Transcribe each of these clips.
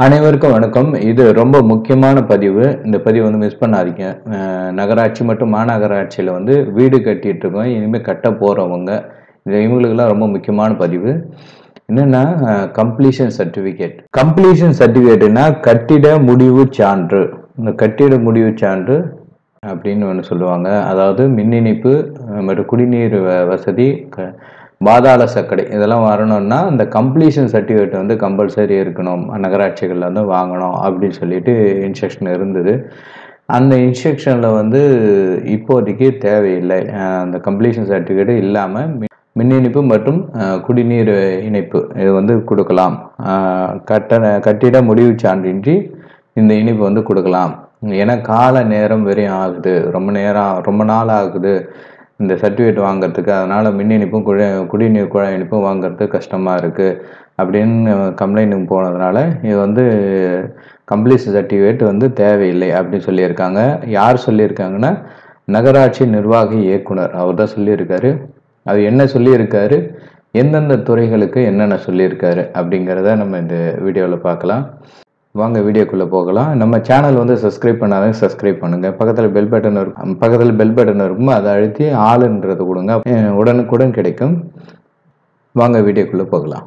அனைவருக்கும் வணக்கம் இது ரொம்ப முக்கியமான பதிவு இந்த பதிவு வந்து மிஸ் பண்ணாதீங்க அஹ் நகராட்சி மற்றும் மாநகராட்சியில் வந்து வீடு கட்டிட்டு இருக்கோம் இனிமேல் கட்ட போகிறவங்க இது இவங்களுக்கெல்லாம் ரொம்ப முக்கியமான பதிவு என்னன்னா கம்ப்ளீஷன் சர்டிஃபிகேட் கம்ப்ளீஷன் சர்டிஃபிகேட்னா கட்டிட முடிவு சான்று இந்த கட்டிட முடிவு சான்று அப்படின்னு ஒன்று சொல்லுவாங்க அதாவது மின் இணைப்பு அஹ் மற்றும் குடிநீர் வ- வசதி க பாதாள சக்கடை இதெல்லாம் வரணும்னா இந்த கம்ப்ளீஷன் சர்டிஃபிகேட் வந்து கம்பல்சரி இருக்கணும் நகராட்சிகளில் வந்து வாங்கணும் அப்படின்னு சொல்லிட்டு இன்ஸ்ட்ரக்ஷன் இருந்தது அந்த இன்ஸ்ட்ரக்ஷனில் வந்து இப்போதைக்கு தேவையில்லை அஹ் அந்த கம்ப்ளீஷன் சர்டிஃபிகேட் இல்லாமல் மின் இணைப்பு மற்றும் அஹ், குடிநீர் இணைப்பு இது வந்து கொடுக்கலாம் அஹ், கட்டண கட்டிட முடிவு சான்றின்றி இந்த இணைப்பு வந்து கொடுக்கலாம் ஏன்னா கால நேரம் வரையும் ஆகுது ரொம்ப நேரம் ரொம்ப நாள் ஆகுது இந்த சர்டிஃபிகேட் வாங்குறதுக்கு அதனால் மின் இணைப்பும் குழ குடிநீர் குழாய் இணைப்பும் வாங்குறது கஷ்டமாக இருக்குது அப்படின்னு கம்ப்ளைண்ட்டுக்கு போனதுனால இது வந்து கம்ப்ளீட் சர்டிஃபிகேட் வந்து தேவையில்லை அப்படின்னு சொல்லியிருக்காங்க யார் சொல்லியிருக்காங்கன்னா நகராட்சி நிர்வாக இயக்குனர் அவர் தான் சொல்லியிருக்காரு அது என்ன சொல்லியிருக்காரு எந்தெந்த துறைகளுக்கு என்னென்ன சொல்லியிருக்காரு அப்படிங்கிறத நம்ம இந்த வீடியோவில் பார்க்கலாம் வாங்க வீடியோக்குள்ளே போகலாம் நம்ம சேனல் வந்து சப்ஸ்கிரைப் பண்ணாதான் சப்ஸ்கிரைப் பண்ணுங்கள் பக்கத்தில் பெல் பட்டன் இருக்கும் பக்கத்தில் பெல் பட்டன் இருக்கும் அதை அழுத்தி ஆளுன்றது கொடுங்க அஹ் உடனுக்குடன் கிடைக்கும் வாங்க வீடியோக்குள்ளே போகலாம்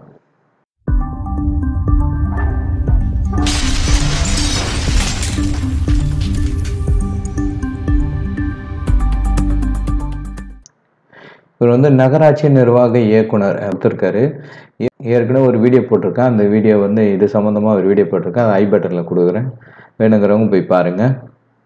இவர் வந்து நகராட்சி நிர்வாக இயக்குனர் எடுத்திருக்காரு ஏ- ஏற்கனவே ஒரு வீடியோ போட்டிருக்கேன் அந்த வீடியோ வந்து இது சம்மந்தமாக ஒரு வீடியோ போட்டிருக்கேன் அதை ஐ பட்டனில் கொடுக்குறேன் வேணுங்கிறவங்க போய் பாருங்கள்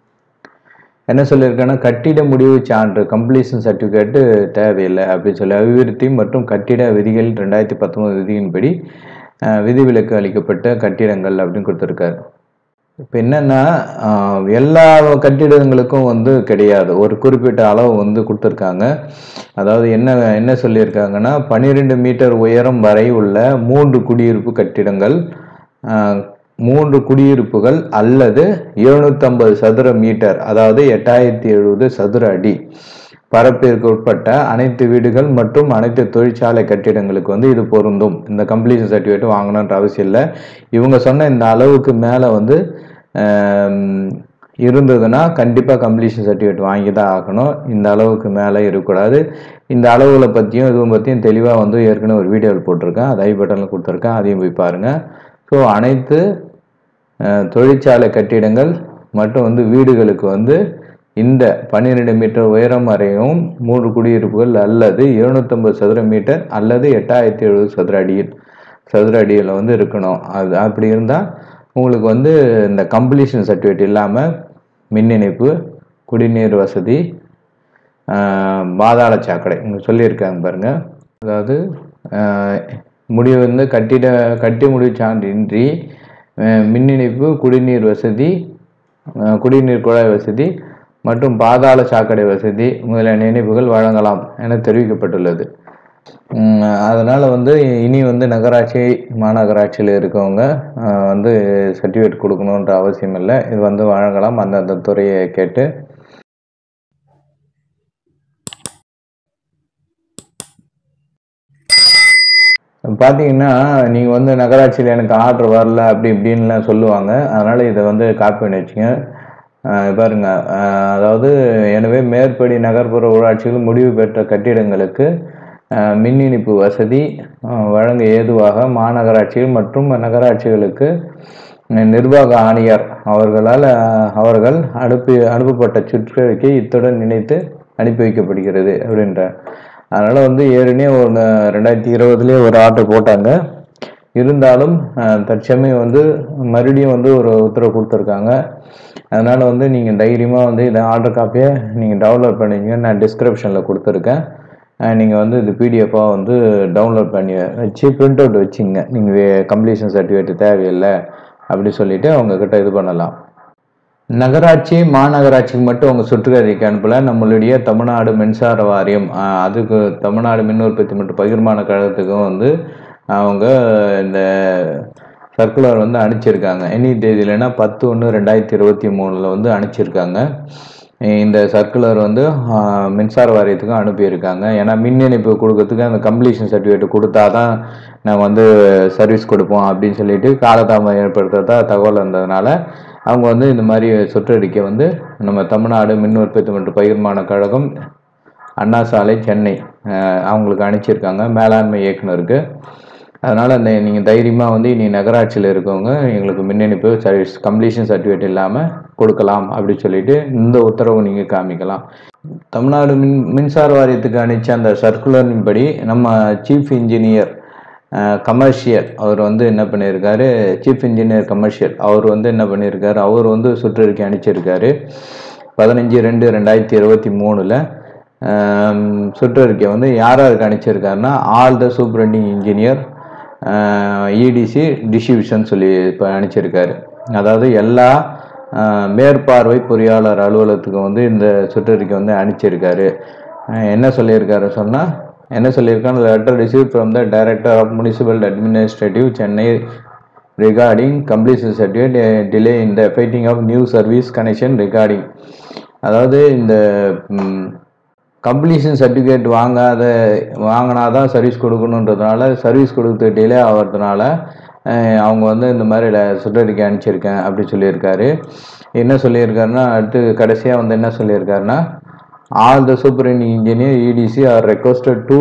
என்ன சொல்லியிருக்கேன்னா கட்டிட முடிவு சான்று கம்ப்ளீஷன் சர்டிஃபிகேட்டு தேவையில்லை அப்படின்னு சொல்லி அபிவிருத்தி மற்றும் கட்டிட விதிகள் ரெண்டாயிரத்தி பத்தொன்பது விதியின்படி அஹ், விதிவிலக்கு அளிக்கப்பட்ட கட்டிடங்கள் அப்படின்னு கொடுத்துருக்காரு இப்போ என்னன்னா ஆஹ், எல்லா கட்டிடங்களுக்கும் வந்து கிடையாது ஒரு குறிப்பிட்ட அளவு வந்து கொடுத்துருக்காங்க அதாவது என்ன என்ன சொல்லியிருக்காங்கன்னா பன்னிரெண்டு மீட்டர் உயரம் வரை உள்ள மூன்று குடியிருப்பு கட்டிடங்கள் ஆஹ், மூன்று குடியிருப்புகள் அல்லது எழுநூற்றம்பது சதுர மீட்டர் அதாவது எட்டாயிரத்தி எழுபது சதுர அடி பரப்பிற்கு உட்பட்ட அனைத்து வீடுகள் மற்றும் அனைத்து தொழிற்சாலை கட்டிடங்களுக்கு வந்து இது பொருந்தும் இந்த கம்ப்ளீஷன் சர்டிஃபிகேட் வாங்கணுன்ற அவசியம் இல்லை இவங்க சொன்ன இந்த அளவுக்கு மேலே வந்து ஆம், இருந்ததுன்னா கண்டிப்பாக கம்ப்ளீஷன் சர்டிஃபிகேட் வாங்கி தான் ஆகணும் இந்த அளவுக்கு மேலே இருக்கக்கூடாது இந்த அளவுகளை பற்றியும் இதுவும் பற்றியும் தெளிவாக வந்து ஏற்கனவே ஒரு வீடியோவில் போட்டிருக்கேன் அது ஐ பட்டனில் கொடுத்துருக்கேன் அதையும் போய் பாருங்கள் ஸோ அனைத்து அஹ், தொழிற்சாலை கட்டிடங்கள் மற்றும் வந்து வீடுகளுக்கு வந்து இந்த பன்னிரெண்டு மீட்டர் உயரம் வரையும் மூன்று குடியிருப்புகள் அல்லது எழுநூற்றம்பது சதுர மீட்டர் அல்லது எட்டாயிரத்தி எழுபது சதுர அடியில் சதுர அடியில் வந்து இருக்கணும் அது அப்படி இருந்தால் உங்களுக்கு வந்து இந்த கம்ப்ளீஷன் சர்டிஃபிகேட் இல்லாமல் மின் இணைப்பு குடிநீர் வசதி ஆஹ், பாதாள சாக்கடை இங்கே சொல்லியிருக்காங்க பாருங்க அதாவது ஆஹ், முடிவு வந்து கட்டிட கட்டி முடிவு சான்றின்றி ஆஹ், மின் இணைப்பு குடிநீர் வசதி ஆஹ், குடிநீர் குழாய் வசதி மற்றும் பாதாள சாக்கடை வசதி முதலிய இணைப்புகள் வழங்கலாம் என தெரிவிக்கப்பட்டுள்ளது உம், அதனால வந்து இனி வந்து நகராட்சி மாநகராட்சியில் இருக்கவங்க ஆஹ், வந்து சர்டிஃபிகேட் கொடுக்கணுன்ற அவசியம் இல்லை இது வந்து வழங்கலாம் அந்தந்த துறையை கேட்டு பார்த்தீங்கன்னா நீங்கள் வந்து நகராட்சியில் எனக்கு ஆர்டர் வரல அப்படி இப்படின்லாம் சொல்லுவாங்க அதனால் இதை வந்து காப்பி பண்ணி வச்சுங்க ஆஹ் பாருங்க ஆஹ் அதாவது எனவே மேற்படி நகர்ப்புற ஊராட்சிகள் முடிவு பெற்ற கட்டிடங்களுக்கு ஆஹ் மின் இணைப்பு வசதி ஆஹ் வழங்க ஏதுவாக மாநகராட்சிகள் மற்றும் நகராட்சிகளுக்கு நிர்வாக ஆணையர் அவர்களால் ஆஹ் அவர்கள் அனுப்பி அனுப்பப்பட்ட சுற்றறிக்கை இத்துடன் இணைத்து அனுப்பி வைக்கப்படுகிறது அப்படின்ற அதனால் வந்து ஏற்கனவே ஒரு ரெண்டாயிரத்தி இருபதுலேயே ஒரு ஆர்டர் போட்டாங்க இருந்தாலும் அஹ், தற்சமயம் வந்து மறுபடியும் வந்து ஒரு உத்தரவு கொடுத்துருக்காங்க அதனால் வந்து நீங்கள் தைரியமாக வந்து இதை ஆர்டர் காப்பியை நீங்கள் டவுன்லோட் பண்ணிங்க நான் டிஸ்கிரிப்ஷனில் கொடுத்துருக்கேன் நீங்கள் வந்து இது பிடிஎஃபாக வந்து டவுன்லோட் பண்ணி வச்சு பிரிண்ட் அவுட் வச்சிங்க நீங்கள் கம்ப்ளீஷன் சர்டிஃபிகேட் தேவையில்லை அப்படி சொல்லிட்டு அவங்கக்கிட்ட இது பண்ணலாம் நகராட்சி மாநகராட்சிக்கு மட்டும் அவங்க சுற்றுக்கறிக்கை அனுப்பல நம்மளுடைய தமிழ்நாடு மின்சார வாரியம் ஆஹ் அதுக்கு தமிழ்நாடு மின் உற்பத்தி மற்றும் பகிர்மான கழகத்துக்கும் வந்து அவங்க இந்த சர்க்குலர் வந்து அனுப்பிச்சிருக்காங்க எனி தேதியிலனா பத்து ஒன்று ரெண்டாயிரத்தி இருபத்தி மூணில் வந்து அனுப்பிச்சிருக்காங்க இந்த சர்க்குலர் வந்து ஆஹ், மின்சார வாரியத்துக்கும் அனுப்பியிருக்காங்க ஏன்னா மின் இணைப்பு கொடுக்கறதுக்கு அந்த கம்ப்ளீஷன் சர்டிஃபிகேட் கொடுத்தா தான் நாங்கள் வந்து சர்வீஸ் கொடுப்போம் அப்படின்னு சொல்லிட்டு காலதாமதம் ஏற்படுத்துறதா தகவல் வந்ததுனால அவங்க வந்து இந்த மாதிரி சுற்றறிக்கை வந்து நம்ம தமிழ்நாடு மின் உற்பத்தி மற்றும் பகிர்மான கழகம் அண்ணா சாலை சென்னை அஹ், அவங்களுக்கு அனுப்பிச்சிருக்காங்க மேலாண்மை இயக்குனருக்கு அதனால் அந்த நீங்கள் தைரியமாக வந்து இனி நகராட்சியில் இருக்கவங்க எங்களுக்கு மின் இணைப்பு சர்வீஸ் கம்ப்ளீஷன் சர்டிஃபிகேட் இல்லாமல் கொடுக்கலாம் அப்படின்னு சொல்லிட்டு இந்த உத்தரவு நீங்கள் காமிக்கலாம் தமிழ்நாடு மின் மின்சார வாரியத்துக்கு அனுப்பிச்ச அந்த சர்க்குலரின் படி நம்ம சீஃப் இன்ஜினியர் கமர்ஷியல் அவர் வந்து என்ன பண்ணியிருக்காரு சீஃப் இன்ஜினியர் கமர்ஷியல் அவர் வந்து என்ன பண்ணியிருக்காரு அவர் வந்து சுற்றறிக்கை அனுப்பிச்சிருக்காரு பதினஞ்சு ரெண்டு ரெண்டாயிரத்தி இருபத்தி மூணில் சுற்றறிக்கை வந்து யார் யாருக்கு அனுப்பிச்சிருக்காருன்னா all the superintending engineer EDC distribution சொல்லி இப்போ அனுப்பிச்சிருக்காரு அதாவது எல்லா அஹ், மேற்பார்வை பொறியாளர் அலுவலகத்துக்கு வந்து இந்த சுற்றறிக்கை வந்து அனுப்பிச்சிருக்காரு அஹ், என்ன சொல்லியிருக்காரு சொன்னால் என்ன சொல்லியிருக்காங்க letter receive from the director of municipal administrative Chennai regarding completion certificate uh, delay in the effecting of new service connection regarding அதாவது இந்த கம்ப்ளீஷன் சர்டிஃபிகேட் வாங்காத வாங்கினா தான் சர்வீஸ் கொடுக்கணுன்றதுனால சர்வீஸ் கொடுத்து டிலே ஆகிறதுனால அஹ், அவங்க வந்து இந்த மாதிரி ல- சுற்றறிக்கை அனுப்பிச்சிருக்கேன் அப்படி சொல்லியிருக்காரு என்ன சொல்லியிருக்காருன்னா அடுத்து கடைசியாக வந்து என்ன சொல்லியிருக்காருன்னா ஆல் த சூப்பரின் engineer EDC are requested to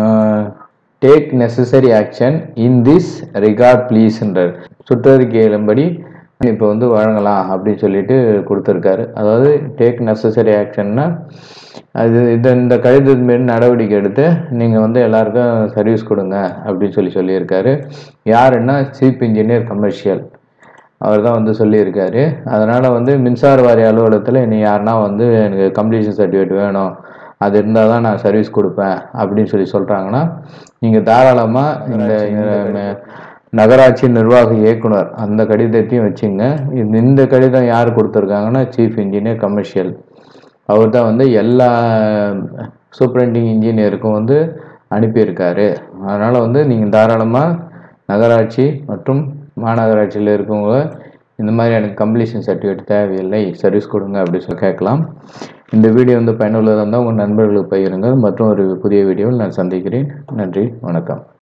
take necessary action in this regard ப்ளீஸ்ன்றார் சுற்றறிக்கையின்படி இப்போ வந்து வழங்கலாம் அப்படின்னு சொல்லிட்டு கொடுத்துருக்காரு அதாவது டேக் நெசசரி ஆக்ஷன்னா அது இது இந்த கடிதத்தின் மீது நடவடிக்கை எடுத்து நீங்கள் வந்து எல்லாருக்கும் சர்வீஸ் கொடுங்க அப்படின்னு சொல்லி சொல்லியிருக்காரு யாருன்னா சீஃப் இன்ஜினியர் கமர்ஷியல் அவர் தான் வந்து சொல்லியிருக்காரு அதனால் வந்து மின்சார வாரிய அலுவலகத்தில் இனி யாருன்னா வந்து எனக்கு கம்ப்ளீஷன் சர்டிஃபிகேட் வேணும் அது இருந்தால் தான் நான் சர்வீஸ் கொடுப்பேன் அப்படின்னு சொல்லி சொல்கிறாங்கன்னா நீங்கள் தாராளமாக இந்த இந்த நகராட்சி நிர்வாக இயக்குனர் அந்த கடிதத்தையும் வச்சுங்க இந்த- இந்த கடிதம் யார் கொடுத்துருக்காங்கன்னா சீஃப் இன்ஜினியர் கமர்ஷியல் அவர் தான் வந்து எல்லா சூப்பரண்டிங் இன்ஜினியருக்கும் வந்து அனுப்பியிருக்காரு அதனால் வந்து நீங்கள் தாராளமாக நகராட்சி மற்றும் மாநகராட்சியில் இருக்கவங்க இந்த மாதிரி எனக்கு கம்ப்ளீஷன் சர்டிஃபிகேட் தேவையில்லை சர்வீஸ் கொடுங்க அப்படி சொல்லி கேட்கலாம் இந்த வீடியோ வந்து பயனுள்ளதாக இருந்தால் உங்கள் நண்பர்களுக்கு பகிருங்கள் மற்றும் ஒரு புதிய வீடியோவில் நான் சந்திக்கிறேன் நன்றி வணக்கம்